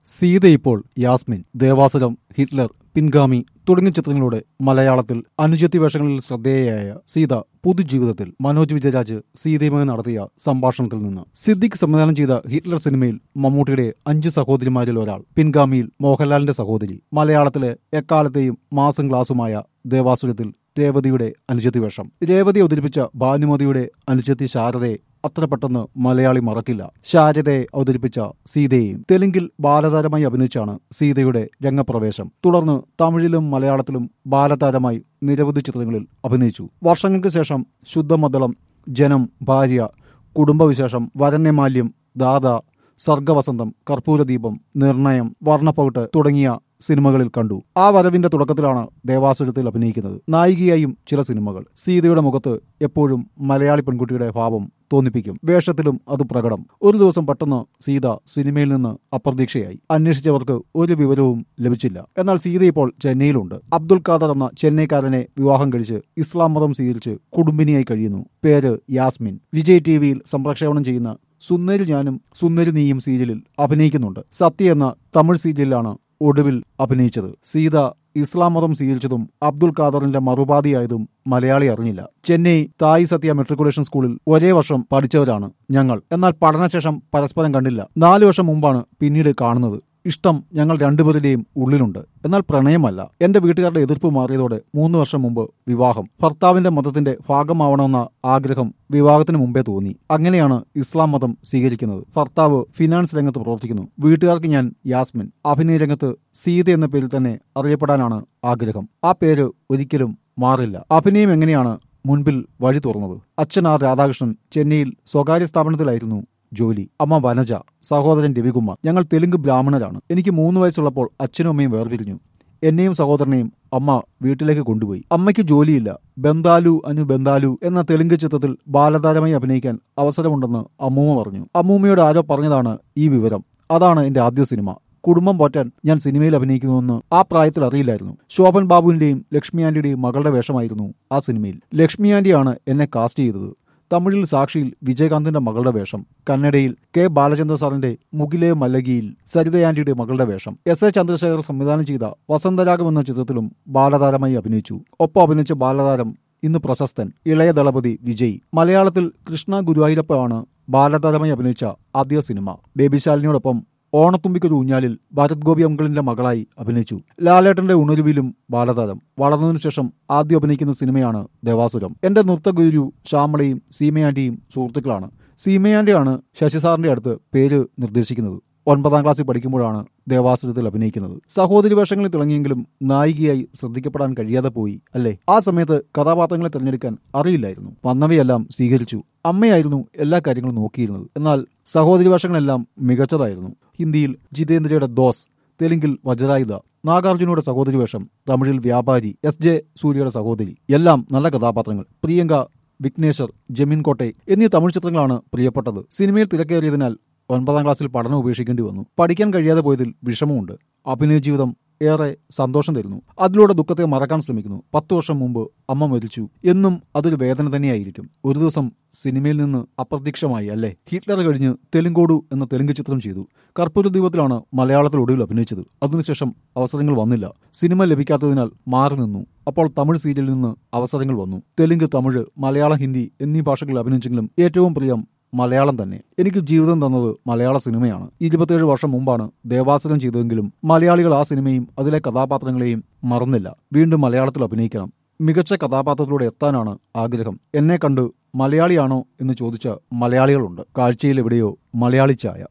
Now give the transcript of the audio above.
സീത ഇപ്പോൾ യാസ്മിൻ ദേവാസുരം ഹിറ്റ്ലർ പിൻഗാമി തുടങ്ങിയ ചിത്രങ്ങളുടെ മലയാളത്തിൽ അനുജത്തി വേഷങ്ങളിൽ ശ്രദ്ധേയയായ സീത പൊതുജീവിതത്തിൽ മനോജ് വിജയരാജ് സീതയുമായി നടത്തിയ സംഭാഷണത്തിൽ നിന്ന് സിദ്ദിഖ് സംവിധാനം ചെയ്ത ഹിറ്റ്ലർ സിനിമയിൽ മമ്മൂട്ടിയുടെ അഞ്ച് സഹോദരിമാരിൽ ഒരാൾ പിൻഗാമിയിൽ മോഹൻലാലിന്റെ സഹോദരി മലയാളത്തിലെ എക്കാലത്തെയും മാസം ക്ലാസുമായ ദേവാസുരത്തിൽ രേവതിയുടെ അനുജത്തി വേഷം രേവതി അവതരിപ്പിച്ച ഭാനുമതിയുടെ അനുജത്തി ശാരദയെ അത്ര പെട്ടെന്ന് മലയാളി മറക്കില്ല ശാരദയെ അവതരിപ്പിച്ച സീതയെയും തെലുങ്കിൽ ബാലതാരമായി അഭിനയിച്ചാണ് സീതയുടെ രംഗപ്രവേശം തുടർന്ന് തമിഴിലും മലയാളത്തിലും ബാലതാരമായി നിരവധി ചിത്രങ്ങളിൽ അഭിനയിച്ചു വർഷങ്ങൾക്ക് ശേഷം ശുദ്ധമദളം ജനം ഭാര്യ കുടുംബവിശേഷം വരണ്യമാല്യം ദാദ സർഗവസന്തം കർപ്പൂരദീപം നിർണയം വർണ്ണപ്പൗട്ട് തുടങ്ങിയ സിനിമകളിൽ കണ്ടു ആ വരവിന്റെ തുടക്കത്തിലാണ് ദേവാസുരത്തിൽ അഭിനയിക്കുന്നത് നായികയായും ചില സിനിമകൾ സീതയുടെ മുഖത്ത് എപ്പോഴും മലയാളി പെൺകുട്ടിയുടെ ഭാവം തോന്നിപ്പിക്കും വേഷത്തിലും അത് പ്രകടം ഒരു ദിവസം പെട്ടെന്ന് സീത സിനിമയിൽ നിന്ന് അപ്രതീക്ഷയായി അന്വേഷിച്ചവർക്ക് ഒരു വിവരവും ലഭിച്ചില്ല എന്നാൽ സീത ഇപ്പോൾ ചെന്നൈയിലുണ്ട് അബ്ദുൽ ഖാദർ എന്ന ചെന്നൈക്കാരനെ വിവാഹം കഴിച്ച് ഇസ്ലാം മതം സ്വീകരിച്ച് കുടുംബിനിയായി കഴിയുന്നു പേര് യാസ്മിൻ വിജയ് ടി വിയിൽ സംപ്രക്ഷേപണം ചെയ്യുന്ന സുന്ദരി ഞാനും സുന്ദരി നീയും സീരിയലിൽ അഭിനയിക്കുന്നുണ്ട് സത്യ എന്ന തമിഴ് സീരിയലിലാണ് ഒടുവിൽ അഭിനയിച്ചത് സീത ഇസ്ലാം മതം സ്വീകരിച്ചതും അബ്ദുൽ ഖാദറിന്റെ മറുപാതിയായതും മലയാളി അറിഞ്ഞില്ല ചെന്നൈ തായ് സത്യ മെട്രിക്കുലേഷൻ സ്കൂളിൽ ഒരേ വർഷം പഠിച്ചവരാണ് ഞങ്ങൾ എന്നാൽ പഠനശേഷം പരസ്പരം കണ്ടില്ല നാലു വർഷം മുമ്പാണ് പിന്നീട് കാണുന്നത് ഇഷ്ടം ഞങ്ങൾ രണ്ടുപേരുടെയും ഉള്ളിലുണ്ട് എന്നാൽ പ്രണയമല്ല എന്റെ വീട്ടുകാരുടെ എതിർപ്പ് മാറിയതോടെ മൂന്ന് വർഷം മുമ്പ് വിവാഹം ഭർത്താവിന്റെ മതത്തിന്റെ ഭാഗമാവണമെന്ന ആഗ്രഹം വിവാഹത്തിന് മുമ്പേ തോന്നി അങ്ങനെയാണ് ഇസ്ലാം മതം സ്വീകരിക്കുന്നത് ഭർത്താവ് ഫിനാൻസ് രംഗത്ത് പ്രവർത്തിക്കുന്നു വീട്ടുകാർക്ക് ഞാൻ യാസ്മിൻ അഭിനയ രംഗത്ത് സീത എന്ന പേരിൽ തന്നെ അറിയപ്പെടാനാണ് ആഗ്രഹം ആ പേര് ഒരിക്കലും മാറില്ല അഭിനയം എങ്ങനെയാണ് മുൻപിൽ വഴി തുറന്നത് അച്ഛൻ ആർ രാധാകൃഷ്ണൻ ചെന്നൈയിൽ സ്വകാര്യ സ്ഥാപനത്തിലായിരുന്നു ജോലി അമ്മ വനജ സഹോദരൻ രവികുമാർ ഞങ്ങൾ തെലുങ്ക് ബ്രാഹ്മണരാണ് എനിക്ക് മൂന്ന് വയസ്സുള്ളപ്പോൾ അച്ഛനും അമ്മയും വേർപിരിഞ്ഞു എന്നെയും സഹോദരനെയും അമ്മ വീട്ടിലേക്ക് കൊണ്ടുപോയി അമ്മയ്ക്ക് ജോലിയില്ല ബന്ദാലു അനു ബന്ദാലു എന്ന തെലുങ്ക് ചിത്രത്തിൽ ബാലതാരമായി അഭിനയിക്കാൻ അവസരമുണ്ടെന്ന് അമ്മൂമ്മ പറഞ്ഞു അമ്മൂമ്മയോട് ആരോ പറഞ്ഞതാണ് ഈ വിവരം അതാണ് എന്റെ ആദ്യ സിനിമ കുടുംബം പോറ്റാൻ ഞാൻ സിനിമയിൽ അഭിനയിക്കുന്നുവെന്ന് ആ പ്രായത്തിൽ അറിയില്ലായിരുന്നു ശോഭൻ ബാബുവിന്റെയും ലക്ഷ്മി ആന്റിയുടെയും മകളുടെ വേഷമായിരുന്നു ആ സിനിമയിൽ ലക്ഷ്മി ആന്റിയാണ് എന്നെ കാസ്റ്റ് ചെയ്തത് തമിഴിൽ സാക്ഷിയിൽ വിജയകാന്തിന്റെ മകളുടെ വേഷം കന്നഡയിൽ കെ ബാലചന്ദ്ര സാറിന്റെ മുകിലെ മല്ലകിയിൽ സരിതയാന്റിയുടെ മകളുടെ വേഷം എസ് എ ചന്ദ്രശേഖർ സംവിധാനം ചെയ്ത വസന്തരാഗം എന്ന ചിത്രത്തിലും ബാലതാരമായി അഭിനയിച്ചു ഒപ്പം അഭിനയിച്ച ബാലതാരം ഇന്ന് പ്രശസ്തൻ ഇളയ ദളപതി വിജയ് മലയാളത്തിൽ കൃഷ്ണ ഗുരുവായൂരപ്പമാണ് ബാലതാരമായി അഭിനയിച്ച ആദ്യ സിനിമ ബേബിശാലിനോടൊപ്പം ഓണത്തുമ്പിക്കൊരു ഊഞ്ഞാലിൽ ഭരത് ഗോപി അങ്കിളിന്റെ മകളായി അഭിനയിച്ചു ലാലേട്ടന്റെ ഉണരുവിലും ബാലതാരം വളർന്നതിനു ശേഷം ആദ്യം അഭിനയിക്കുന്ന സിനിമയാണ് ദേവാസുരം എന്റെ നൃത്തഗുരു ശ്യാമളയും സീമയാന്റിയും സുഹൃത്തുക്കളാണ് സീമയാന്റിയാണ് ശശിസാറിന്റെ അടുത്ത് പേര് നിർദ്ദേശിക്കുന്നത് ഒൻപതാം ക്ലാസ്സിൽ പഠിക്കുമ്പോഴാണ് ദേവാസുരത്തിൽ അഭിനയിക്കുന്നത് സഹോദരി വേഷങ്ങളിൽ തിളങ്ങിയെങ്കിലും നായികയായി ശ്രദ്ധിക്കപ്പെടാൻ കഴിയാതെ പോയി അല്ലേ ആ സമയത്ത് കഥാപാത്രങ്ങളെ തിരഞ്ഞെടുക്കാൻ അറിയില്ലായിരുന്നു വന്നവയെല്ലാം സ്വീകരിച്ചു അമ്മയായിരുന്നു എല്ലാ കാര്യങ്ങളും നോക്കിയിരുന്നത് എന്നാൽ സഹോദരി വേഷങ്ങളെല്ലാം മികച്ചതായിരുന്നു ഹിന്ദിയിൽ ജിതേന്ദ്രയുടെ ദോസ് തെലുങ്കിൽ വജ്രായുധ നാഗാർജുനയുടെ സഹോദരി വേഷം തമിഴിൽ വ്യാപാരി എസ് ജെ സൂര്യയുടെ സഹോദരി എല്ലാം നല്ല കഥാപാത്രങ്ങൾ പ്രിയങ്ക വിഘ്നേശ്വർ ജമീൻ കോട്ടെ എന്നീ തമിഴ് ചിത്രങ്ങളാണ് പ്രിയപ്പെട്ടത് സിനിമയിൽ തിരക്കേറിയതിനാൽ ഒൻപതാം ക്ലാസ്സിൽ പഠനം ഉപേക്ഷിക്കേണ്ടി വന്നു പഠിക്കാൻ കഴിയാതെ പോയതിൽ വിഷമമുണ്ട് അഭിനയ ജീവിതം ഏറെ സന്തോഷം തരുന്നു അതിലൂടെ ദുഃഖത്തെ മറക്കാൻ ശ്രമിക്കുന്നു പത്തു വർഷം മുമ്പ് അമ്മ മരിച്ചു എന്നും അതൊരു വേദന തന്നെയായിരിക്കും ഒരു ദിവസം സിനിമയിൽ നിന്ന് അപ്രത്യക്ഷമായി അല്ലേ ഹിറ്റ്ലർ കഴിഞ്ഞ് തെലുങ്കോടു എന്ന തെലുങ്ക് ചിത്രം ചെയ്തു കർപ്പൂര ദീപത്തിലാണ് മലയാളത്തിൽ ഒടുവിൽ അഭിനയിച്ചത് അതിനുശേഷം അവസരങ്ങൾ വന്നില്ല സിനിമ ലഭിക്കാത്തതിനാൽ മാറി നിന്നു അപ്പോൾ തമിഴ് സീരിയലിൽ നിന്ന് അവസരങ്ങൾ വന്നു തെലുങ്ക് തമിഴ് മലയാളം ഹിന്ദി എന്നീ ഭാഷകളിൽ അഭിനയിച്ചെങ്കിലും ഏറ്റവും പ്രിയം മലയാളം തന്നെ എനിക്ക് ജീവിതം തന്നത് മലയാള സിനിമയാണ് ഇരുപത്തിയേഴ് വർഷം മുമ്പാണ് ദേവാസുരം ചെയ്തതെങ്കിലും മലയാളികൾ ആ സിനിമയും അതിലെ കഥാപാത്രങ്ങളെയും മറന്നില്ല വീണ്ടും മലയാളത്തിൽ അഭിനയിക്കണം മികച്ച കഥാപാത്രത്തിലൂടെ എത്താനാണ് ആഗ്രഹം എന്നെ കണ്ട് മലയാളിയാണോ എന്ന് ചോദിച്ച മലയാളികളുണ്ട് കാഴ്ചയിൽ എവിടെയോ മലയാളി ചായ